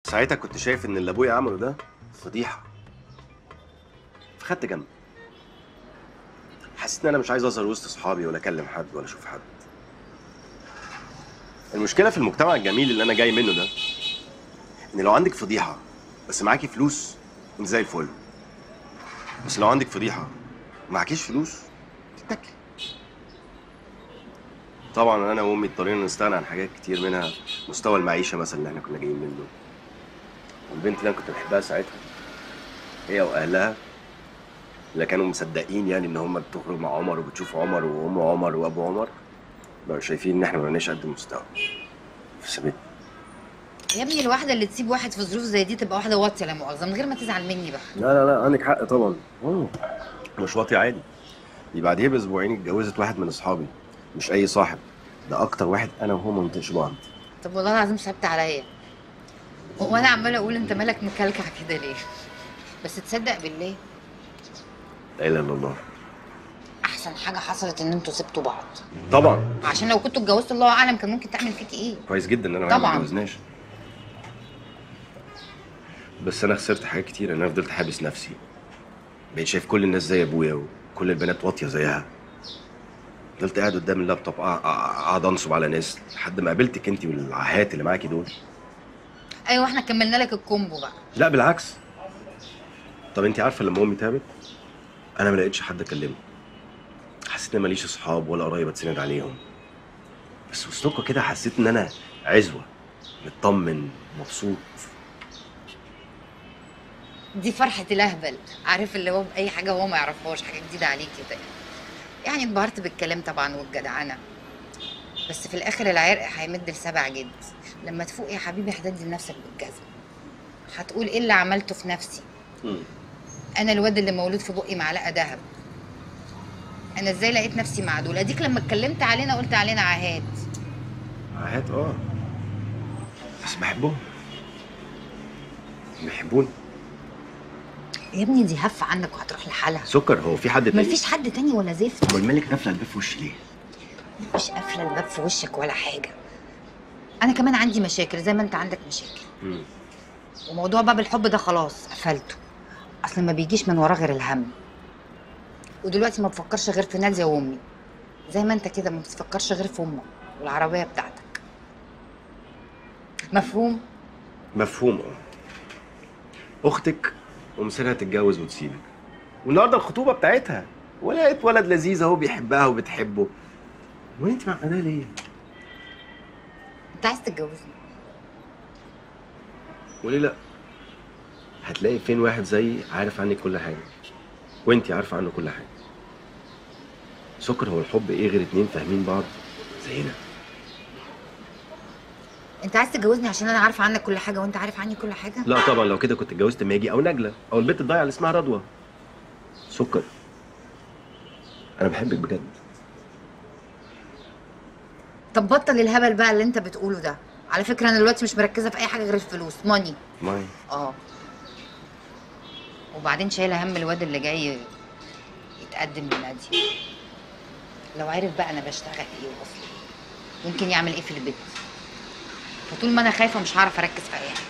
ساعتها كنت شايف ان اللي ابويا عمله ده فضيحه فخدت جنب حسيت ان انا مش عايز اظهر وسط اصحابي ولا اكلم حد ولا اشوف حد المشكله في المجتمع الجميل اللي انا جاي منه ده ان لو عندك فضيحه بس معاكي فلوس انت زي الفل بس لو عندك فضيحه معكيش فلوس تتاكلي طبعا انا وامي اضطرينا نستغنى عن حاجات كتير منها مستوى المعيشه مثلا اللي احنا كنا جايين منه والبنت اللي انا كنت بحبها ساعتها هي واهلها اللي كانوا مصدقين يعني ان هم بتخرج مع عمر وبتشوف عمر وام عمر وابو عمر بقوا شايفين ان احنا ما لناش قد المستوى فسابتني يا ابني الواحده اللي تسيب واحد في ظروف زي دي تبقى واحده واطيه لا مؤاخذه من غير ما تزعل مني بقى لا لا لا عندك حق طبعا أوه. مش واطي عادي دي بعديها باسبوعين اتجوزت واحد من اصحابي مش اي صاحب ده اكتر واحد انا وهو ما نطقش بعض طب والله العظيم صعبت عليا وانا عماله اقول انت مالك مكلكع كده ليه بس تصدق بالله لا اله الا الله احسن حاجه حصلت ان انتوا سبتوا بعض طبعا عشان لو كنتوا اتجوزتوا الله اعلم كان ممكن تعمل فيكي ايه كويس جدا ان انا وهي ما طبعاً. اتجوزناش بس انا خسرت حاجات كتير انا فضلت حابس نفسي بقيت شايف كل الناس زي ابويا وكل البنات واطيه زيها فضلت قاعد قدام اللابتوب قاع- قاع- قاعد انصب على ناس لحد ما قابلتك انت والعاهات اللي معاكي دول ايوه احنا كملنا لك الكومبو بقى لا بالعكس طب انت عارفه لما امي تعبت انا ما لقيتش حد اكلمه حسيت ان ماليش اصحاب ولا قرايب اتسند عليهم بس وسطكوا كده حسيت ان انا عزوه مطمن مبسوط دي فرحه الاهبل عارف اللي هو اي حاجه هو ما يعرفهاش حاجه جديده عليه كده يعني انبهرت بالكلام طبعا والجدعنه بس في الاخر العرق هيمد لسبع جد لما تفوق يا حبيبي هتدي لنفسك بالجزم هتقول ايه اللي عملته في نفسي انا الواد اللي مولود في بقي معلقه ذهب انا ازاي لقيت نفسي مع دول اديك لما اتكلمت علينا قلت علينا عاهات عاهات اه بس بحبهم بيحبوني يا ابني دي هفه عنك وهتروح لحالها سكر هو في حد تاني مفيش حد تاني ولا زفت امال مالك قافله الباب في وشي ليه؟ مش قافله الباب في وشك ولا حاجه انا كمان عندي مشاكل زي ما انت عندك مشاكل مم. وموضوع باب الحب ده خلاص قفلته اصل ما بيجيش من وراه غير الهم ودلوقتي ما بفكرش غير في ناديه وامي زي ما انت كده ما بتفكرش غير في امك والعربيه بتاعتك مفهوم مفهوم اه اختك ومصيرها تتجوز وتسيبك والنهارده الخطوبه بتاعتها ولقيت ولد لذيذ اهو بيحبها وبتحبه وانت معقداه ليه؟ انت عايز تتجوزني وليه لا؟ هتلاقي فين واحد زيي عارف عنك كل حاجه وانت عارفه عنه كل حاجه سكر هو الحب ايه غير اتنين فاهمين بعض زينا انت عايز تتجوزني عشان انا عارفه عنك كل حاجه وانت عارف عني كل حاجه لا طبعا لو كده كنت اتجوزت ماجي او نجله او البنت الضايعه اللي اسمها رضوى سكر انا بحبك بجد طب بطل الهبل بقى اللي انت بتقوله ده على فكره انا دلوقتي مش مركزه في اي حاجه غير الفلوس ماني ماي اه وبعدين شايله هم الواد اللي جاي يتقدم لنادي لو عرف بقى انا بشتغل ايه واصلي ممكن يعمل ايه في البيت فطول ما انا خايفه مش هعرف اركز في اي حاجه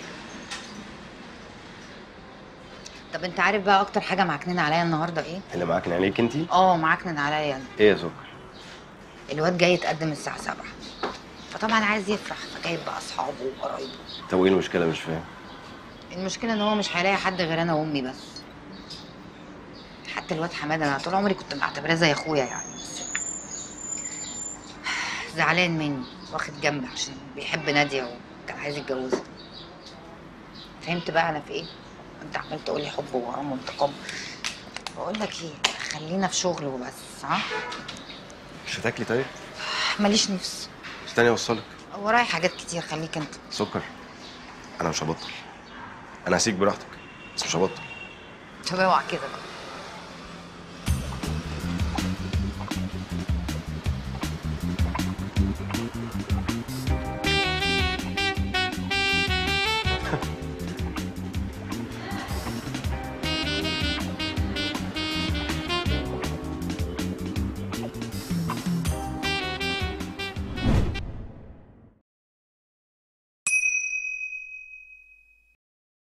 طب انت عارف بقى اكتر حاجه معكنين عليا النهارده ايه اللي معاك عليك انت اه معكنن عليا أنا. ايه يا سكر الواد جاي يتقدم الساعه 7 فطبعا عايز يفرح فجايب بقى اصحابه وقرايبه طب وايه المشكله مش فاهم المشكله ان هو مش هيلاقي حد غير انا وامي بس حتى الواد حماده انا طول عمري كنت معتبراه زي اخويا يعني بس زعلان مني واخد جنبي عشان بيحب ناديه وكان عايز يتجوزها فهمت بقى انا في ايه انت عمال تقول لي حب وغرام وانتقام بقول لك ايه خلينا في شغل وبس ها مش هتاكلي طيب ماليش نفس استني اوصلك ورايا حاجات كتير خليك انت سكر انا مش هبطل انا هسيك براحتك بس مش هبطل طب اوعى كده بقى